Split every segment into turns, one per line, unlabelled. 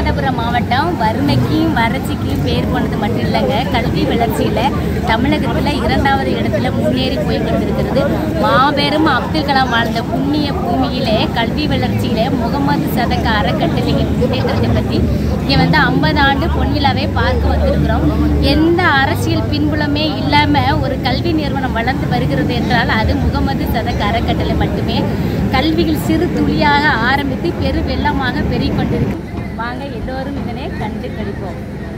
ராமநாதபுரம் மாவட்டம் வறுமைக்கும் வறட்சிக்கும் பேர் போனது மட்டும் இல்லைங்க கல்வி வளர்ச்சியில் தமிழகத்தில் இரண்டாவது இடத்துல முன்னேறி போய் கொண்டிருக்கிறது மாபெரும் அப்துல் கலாம் வாழ்ந்த புண்ணிய பூமியிலே கல்வி வளர்ச்சியிலே முகமது சதக் அறக்கட்டளையின் முன்னேற்றத்தை பற்றி இங்கே வந்து ஐம்பது ஆண்டு பொன்விழாவை பார்க்க வந்திருக்கிறோம் எந்த அரசியல் பின்புலமே இல்லாமல் ஒரு கல்வி நிறுவனம் வளர்ந்து வருகிறது என்றால் அது முகமது சதக் அறக்கட்டளை மட்டுமே கல்வியில் சிறு துளியாக ஆரம்பித்து பெரு வெள்ளமாக பெருகிக் கொண்டிருக்கு வாங்க எல்லோரும் இதனை கண்டு கழிப்போம்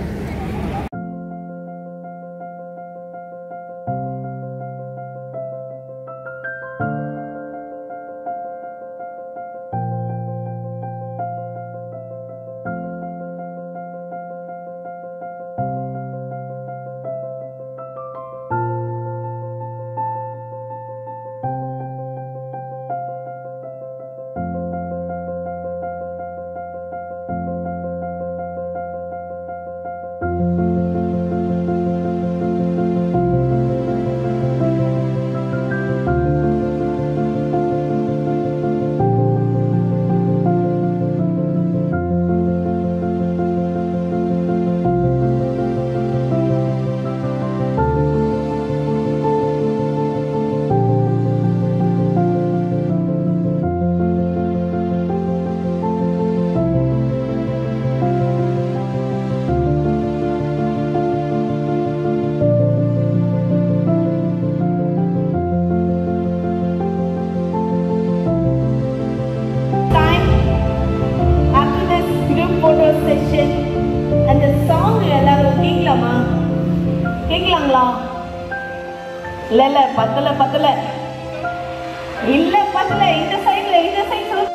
time after this group photo session and the song எல்லாரும் கேட்கலாமா கேட்கலாங்களா இல்ல இல்ல பத்தல பத்தல இல்ல பத்தல இந்த சைடுல இந்த சைடு சொல்லு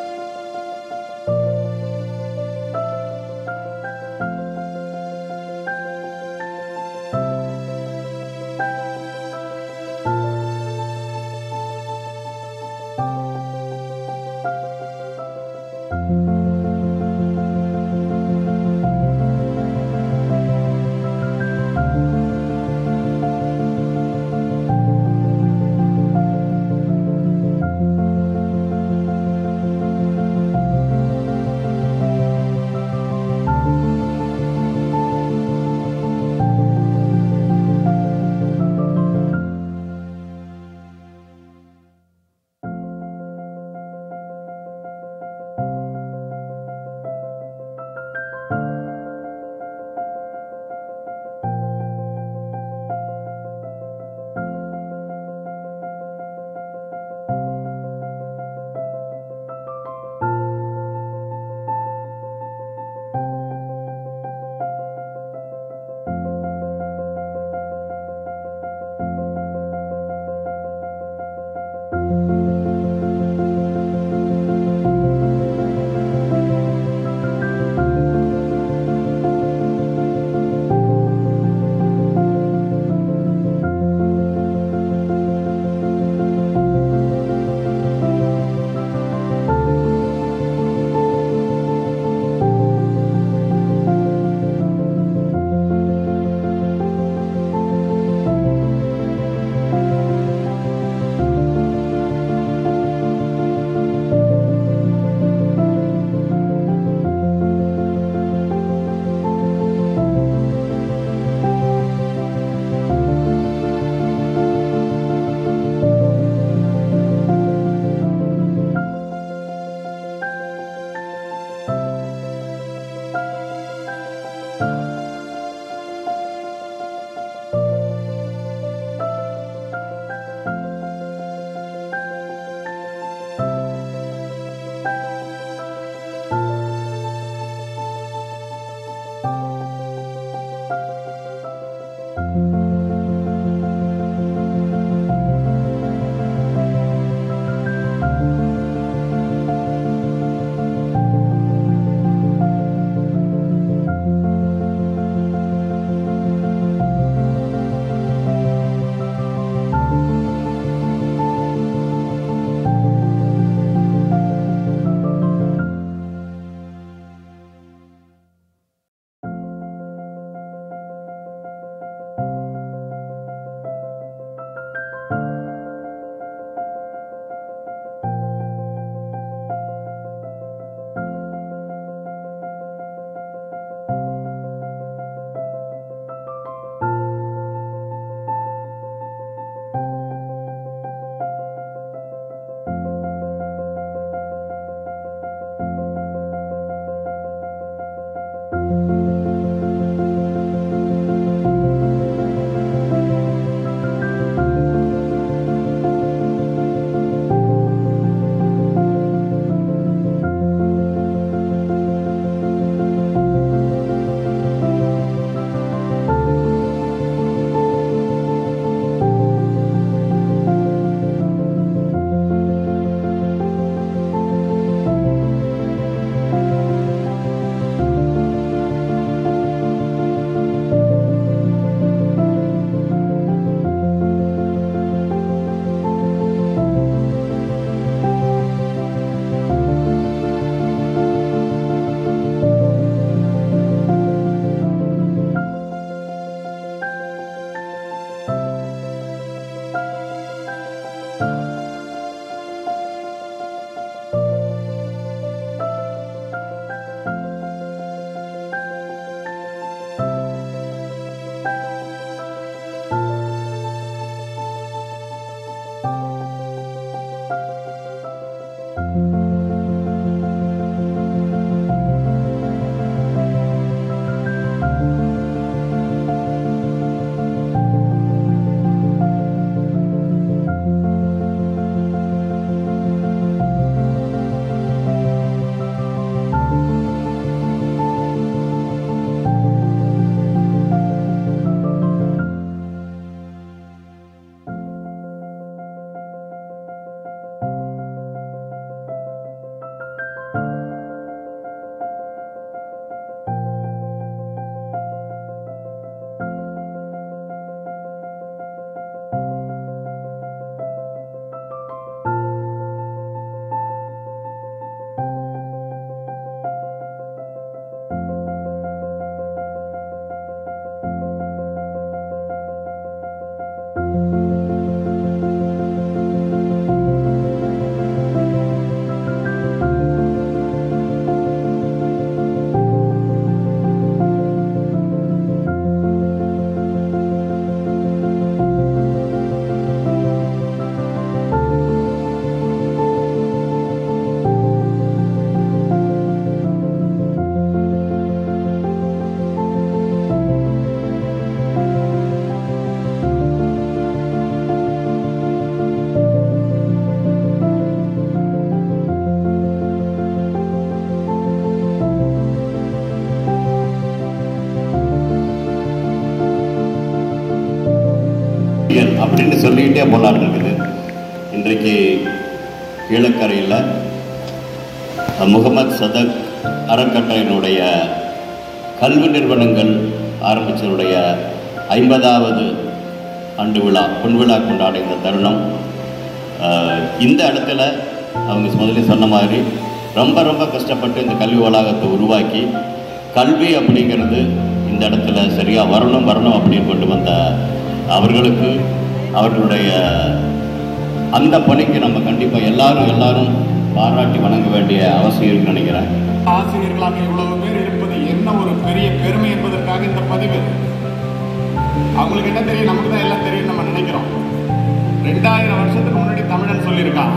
அறிவியல் அப்படின்னு சொல்லிக்கிட்டே போலான்னு இருக்குது இன்றைக்கு கீழக்கரையில் முகமது சதக் அறக்கட்டளையினுடைய கல்வி நிறுவனங்கள் ஆரம்பித்ததுடைய ஐம்பதாவது ஆண்டு விழா பொன்விழா கொண்டாட இந்த தருணம் ஆஹ், இந்த இடத்துல அவங்க முதல்ல சொன்ன மாதிரி ரொம்ப ரொம்ப கஷ்டப்பட்டு இந்த கல்வி வளாகத்தை உருவாக்கி கல்வி அப்படிங்கிறது இந்த இடத்துல சரியாக வரணும் வரணும் அப்படின்னு கொண்டு வந்த அவர்களுக்கு அவர்களுடைய அந்த பணிக்கு நம்ம கண்டிப்பாக எல்லாரும் எல்லாரும் பாராட்டி வணங்க வேண்டிய அவசியம் இருக்குன்னு நினைக்கிறேன்
ஆசிரியர்களாக இவ்வளவு பேர் இருப்பது என்ன ஒரு பெரிய பெருமை என்பதற்காக இந்த பதிவு அவங்களுக்கு என்ன தெரியும் நமக்கு தான் எல்லாம் தெரியும் நம்ம நினைக்கிறோம் ரெண்டாயிரம் வருஷத்துக்கு முன்னாடி தமிழன் சொல்லியிருக்கான்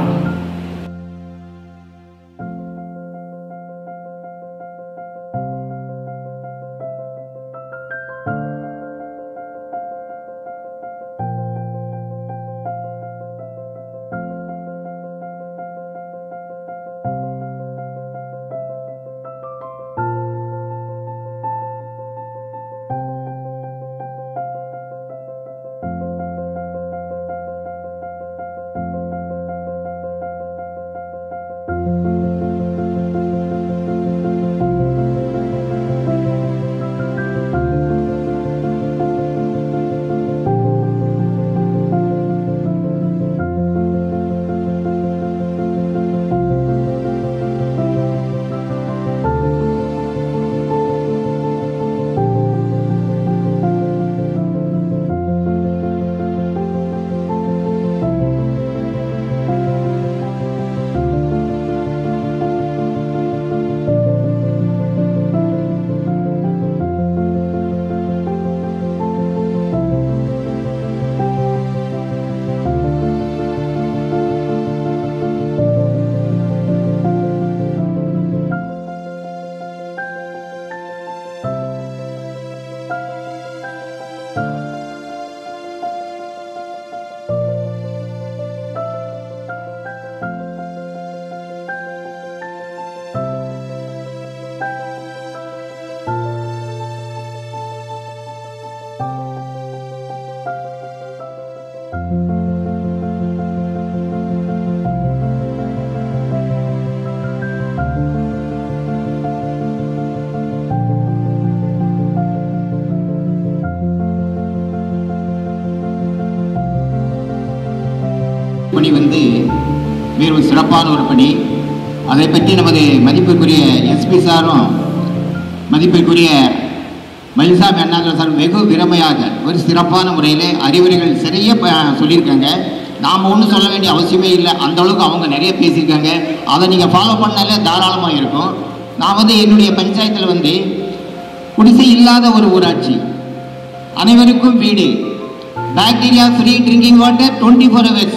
பணி வந்து மிகவும் சிறப்பான ஒரு பணி அதை பற்றி நமது மதிப்பிற்குரிய எஸ்பி சாரும் மதிப்பிற்குரிய மயில்சாமி அண்ணாதுரை சார் வெகு திறமையாக ஒரு சிறப்பான முறையில் அறிவுரைகள் சரியாக ப- சொல்லியிருக்காங்க நாம் ஒன்றும் சொல்ல வேண்டிய அவசியமே இல்லை அந்த அளவுக்கு அவங்க நிறைய பேசியிருக்காங்க அதை நீங்கள் ஃபாலோ பண்ணாலே தாராளமாக இருக்கும் நான் வந்து என்னுடைய பஞ்சாயத்தில் வந்து குடிசை இல்லாத ஒரு ஊராட்சி அனைவருக்கும் வீடு bacteria free drinking water twenty four hours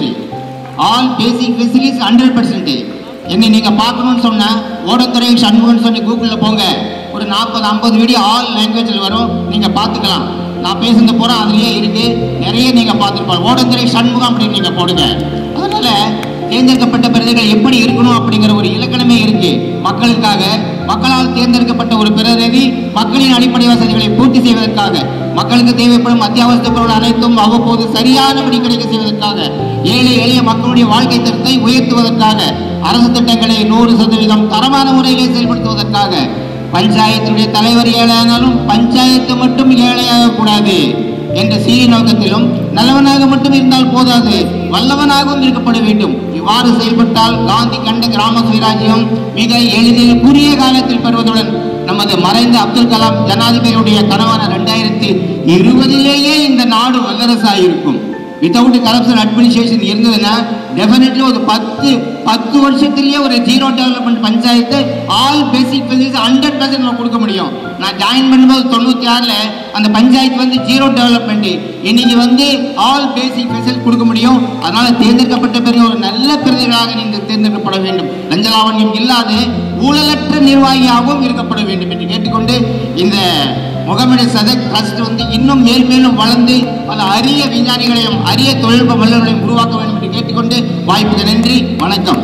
all basic facilities hundred percentage என்னை நீங்கள் பார்க்கணும்னு சொன்னால் ஓடத்துறை சண்முகன் சொல்லி கூகுளில் போங்க ஒரு நாற்பது ஐம்பது வீடியோ ஆல் லாங்குவேஜில் வரும் நீங்கள் பார்த்துக்கலாம் நான் பேசுனது பூரா அதுலேயே இருக்கு நிறைய நீங்கள் பார்த்துருப்பாங்க ஓடத்துறை சண்முகம் அப்படின்னு நீங்கள் போடுங்க அதனால தேர்ந்தெடுக்கப்பட்ட பிரதிகள் எப்படி இருக்கணும் அப்படிங்கிற ஒரு இலக்கணமே இருக்கு மக்களுக்காக மக்களால் தேர்ந்தெடுக்கப்பட்ட ஒரு பிரதிநிதி மக்களின் அடிப்படை வசதிகளை பூர்த்தி செய்வதற்காக மக்களுக்கு தேவைப்படும் அத்தியாவசிய பொருள் அனைத்தும் அவ்வப்போது சரியானபடி கிடைக்க செய்வதற்காக ஏழை எளிய மக்களுடைய வாழ்க்கை தரத்தை உயர்த்துவதற்காக அரசு திட்டங்களை நூறு சதவீதம் தரமான முறையிலே செயல்படுத்துவதற்காக பஞ்சாயத்தினுடைய தலைவர் ஏழையானாலும் பஞ்சாயத்து மட்டும் ஏழையாக கூடாது என்ற சீரிய நோக்கத்திலும் நல்லவனாக மட்டும் இருந்தால் போதாது வல்லவனாகவும் இருக்கப்பட வேண்டும் இவ்வாறு செயல்பட்டால் காந்தி கண்ட கிராம சுயராஜ்யம் மிக எளிதில் குறுகிய காலத்தில் பெறுவதுடன் நமது மறைந்த அப்துல் கலாம் ஜனாதிபதியுடைய கனவான ரெண்டாயிரத்தி இருபதிலேயே இந்த நாடு வல்லரசாக இருக்கும் வித்தவுட் கரப்ஷன் அட்மினிஸ்ட்ரேஷன் இருந்ததுன்னா டெஃபினெட்லி ஒரு பத்து பத்து வருஷத்துலயே ஒரு zero development panchayat all basic facilities hundred percent நம்ம கொடுக்க முடியும் நான் ஜாயின் பண்ணும்போது தொண்ணூற்றி ஆறில் அந்த பஞ்சாயத்து வந்து ஜீரோ டெவலப்மெண்ட் இன்னைக்கு வந்து ஆல் பேசிக் ஃபெசிலிட்டி கொடுக்க முடியும் அதனால தேர்ந்தெடுக்கப்பட்ட பிறகு ஒரு நல்ல பிரதிகளாக நீங்கள் தேர்ந்தெடுக்கப்பட வேண்டும் லஞ்ச லாவண்யம் இல்லாத ஊழலற்ற நிர்வாகியாகவும் இருக்கப்பட வேண்டும் என்று கேட்டுக்கொண்டு இந்த முகமது சதக் ட்ரஸ்ட் வந்து இன்னும் மேல் மேலும் வளர்ந்து பல அரிய விஞ்ஞானிகளையும் அரிய தொழில்நுட்ப வல்லுநர்களையும் உருவாக்க வேண்டும் என்று கேட்டுக்கொண்டு வாய்ப்புக்கு நன்றி வணக்கம்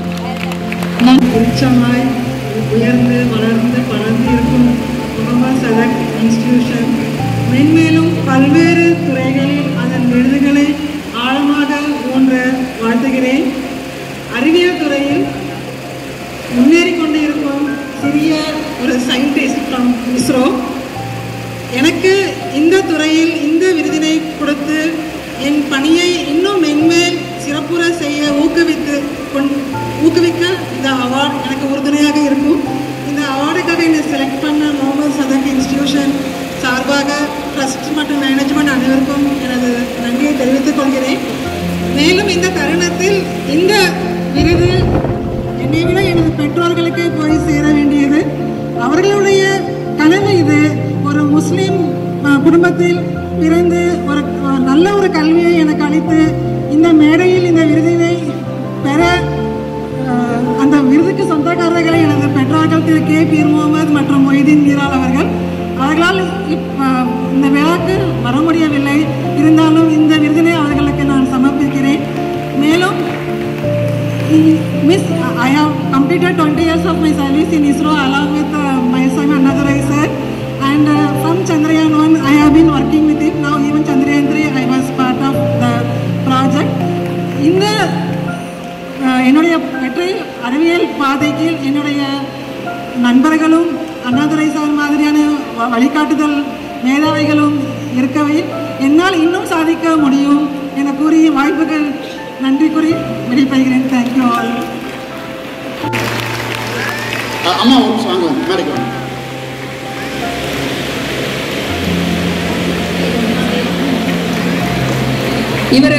உச்சமாய் உயர்ந்து வளர்ந்து பறந்து இருக்கும் முகமது சதக் இன்ஸ்டிடியூஷன் மென்மேலும் பல்வேறு துறைகளில் அதன் விருதுகளை அறிவியல் துறையில் முன்னேறி கொண்டு இருக்கும் சிறிய ஒரு சயின்டிஸ்ட் ஃப்ரம் இஸ்ரோ எனக்கு இந்த துறையில் இந்த விருதினை கொடுத்து என் பணியை இன்னும் மென்மேல் சிறப்புற செய்ய ஊக்குவித்து கொண் ஊக்குவிக்க இந்த அவார்ட் எனக்கு உறுதுணையாக இருக்கும் இந்த அவார்டுக்காக என்னை செலக்ட் பண்ண முகமது சதக் இன்ஸ்டிடியூஷன் சார்பாக ட்ரஸ்ட் மற்றும் மேனேஜ்மெண்ட் அனைவருக்கும் எனது நன்றியை தெரிவித்துக் கொள்கிறேன் மேலும் இந்த தருணத்தில் இந்த விருது என்னை விட எனது பெற்றோர்களுக்கு போய் சேர வேண்டியது அவர்களுடைய கனவு இது ஒரு முஸ்லிம் அஹ், குடும்பத்தில் பிறந்து ஒரு ஒரு நல்ல ஒரு கல்வியை எனக்கு அளித்து இந்த மேடையில் இந்த விருதினை பெற அஹ், அந்த விருதுக்கு சொந்தக்காரர்களை எனது பெற்றோர்கள் திரு கே பீர் முகமது மற்றும் மொய்தீன் மீரால் அவர்கள் அவர்களால் இப்- அஹ், இந்த விழாக்கு வர முடியவில்லை இருந்தாலும் இந்த விருதினை அவர்களுக்கு நான் சமர்ப்பிக்கிறேன் மேலும் Miss, I have completed 20 years of my service in ISRO along with uh, my son Annadurai sir. And uh, from Chandrayaan 1, I have been working with him. Now even Chandrayaan 3, I was part of the project. இந்த அஹ், என்னுடைய வெற்றி அறிவியல் பாதைக்கு என்னுடைய நண்பர்களும் Annadurai sir மாதிரியான வ- வழிகாட்டுதல் மேதாவிகளும் இருக்கவே என்னால் இன்னும் சாதிக்க முடியும் என கூறி வாய்ப்புகள் நன்றி கூறி விடைபெறுகிறேன் தேங்க்யூ ஆல்
அஹ் அம்மா ஒரு நிமிஷம் வாங்க மேடைக்கு வாங்க
இவர்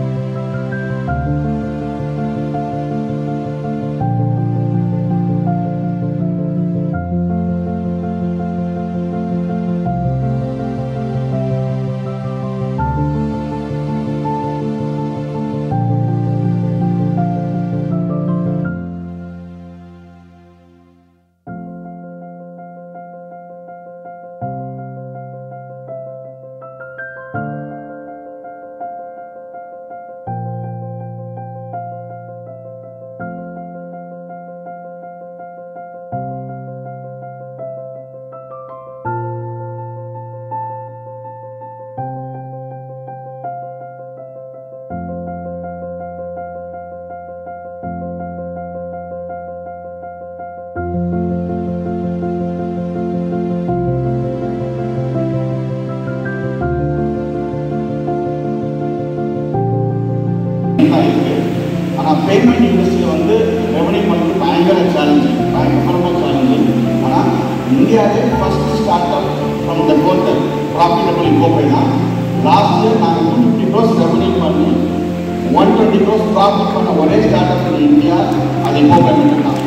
தான் இருக்கு ஆனால் பேமெண்ட் இண்டஸ்ட்ரியில் வந்து ரெவன்யூ பண்ணுறது பயங்கர சேலஞ்சிங் பயங்கரமாக சேலஞ்சிங் ஆனால் இந்தியாவிலே first start up from the கோத்தர் ப்ராஃபிட்டபிள் கோப்பை தான் லாஸ்ட் இயர் நாங்கள் டூ ஃபிஃப்டி க்ரோஸ் ரெவன்யூ பண்ணி ஒன் டுவெண்ட்டி க்ரோஸ் ப்ராஃபிட் பண்ண ஒரே ஸ்டார்ட் அப் இன் இந்தியா அது கோப்பை மட்டும் தான்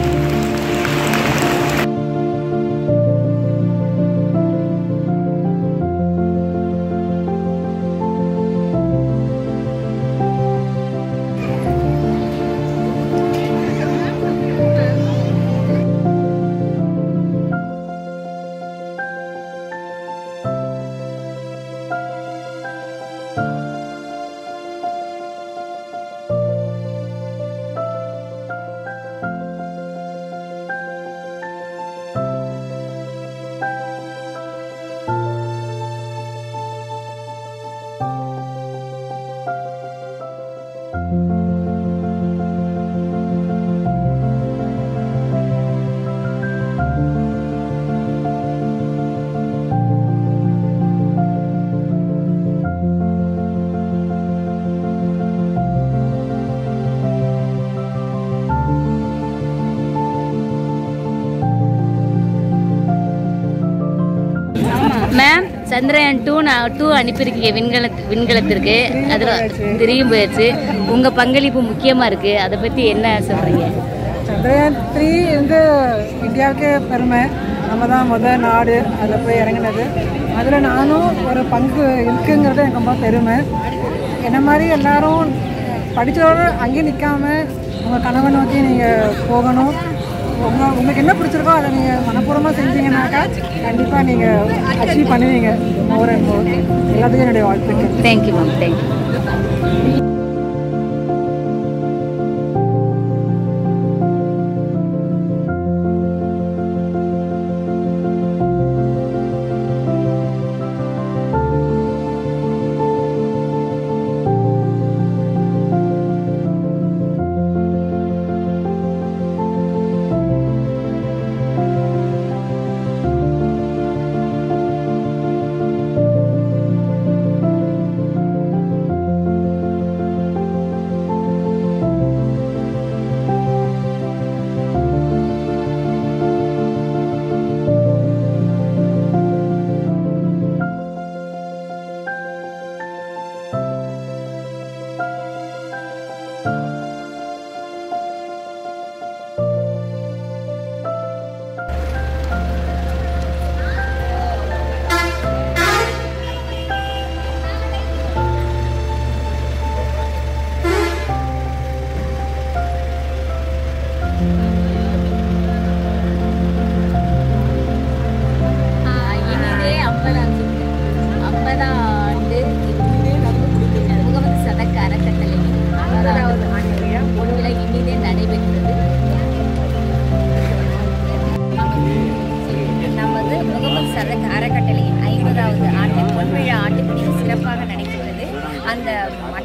மேம் சந்திரயான் டூ நான் டூ அனுப்பியிருக்கீங்க விண்கல விண்கலத்திற்கு அதில் திரியும் போயிடுச்சு உங்கள் பங்களிப்பு முக்கியமாக இருக்குது அதை பற்றி என்ன சொல்கிறீங்க
சந்திரயான் த்ரீ வந்து இந்தியாவுக்கே பெருமை நம்ம தான் முதல் நாடு அதில் போய் இறங்கினது அதில் நானும் ஒரு பங்கு இருக்குங்கிறது எனக்கு ரொம்ப பெருமை என்ன மாதிரி எல்லாரும் படித்ததோடு அங்கேயே நிற்காம உங்கள் கனவை நோக்கி நீங்கள் போகணும் உங்கள் உங்களுக்கு என்ன பிடிச்சிருக்கோ அதை நீங்கள் மனப்பூர்வமாக செஞ்சீங்கன்னாக்கா கண்டிப்பாக நீங்கள் அச்சீவ் பண்ணுவீங்க மோர் அண்ட் மோர் எல்லாத்துக்கும் என்னுடைய வாழ்த்துக்கள்
தேங்க்யூ மேம் தேங்க்யூ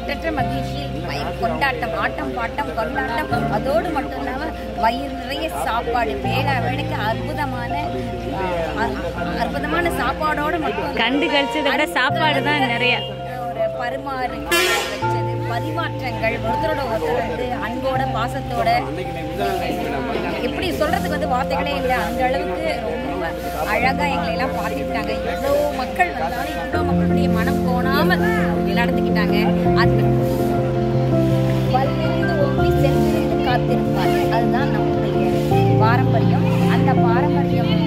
மட்டற்ற மகிழ்ச்சி மய- கொண்டாட்டம் ஆட்டம் பாட்டம் கொண்டாட்டம் அதோடு மட்டும் இல்லாமல் வயிறு நிறைய சாப்பாடு வேளா வேலைக்கு அற்புதமான ஆ, அ- அற்புதமான சாப்பாடோடு மட்டும் இல்லாம
கண்டு கழிச்சதை விட சாப்பாடு தான் நிறைய
ஒரு பரிமாறு வச்சது பரிமாற்றங்கள் ஒருத்தரோட ஒருத்தர் வந்து அன்போட பாசத்தோட எப்படி சொல்றதுக்கு வந்து வார்த்தைகளே இல்லை அந்த அளவுக்கு ரொம்ப அழகா எங்களை எல்லாம் பார்த்துக்கிட்டாங்க இவ்வளோ மக்கள் வந்தாலும் இவ்வளோ மக்களுடைய மனம் போனாம நடந்துக்கிட்டாங்க அது வல்லிருந்து ஓங்கி செல்லிருந்து காத்திருப்பார் அதுதான் நம்முடைய பாரம்பரியம் அந்த பாரம்பரியம்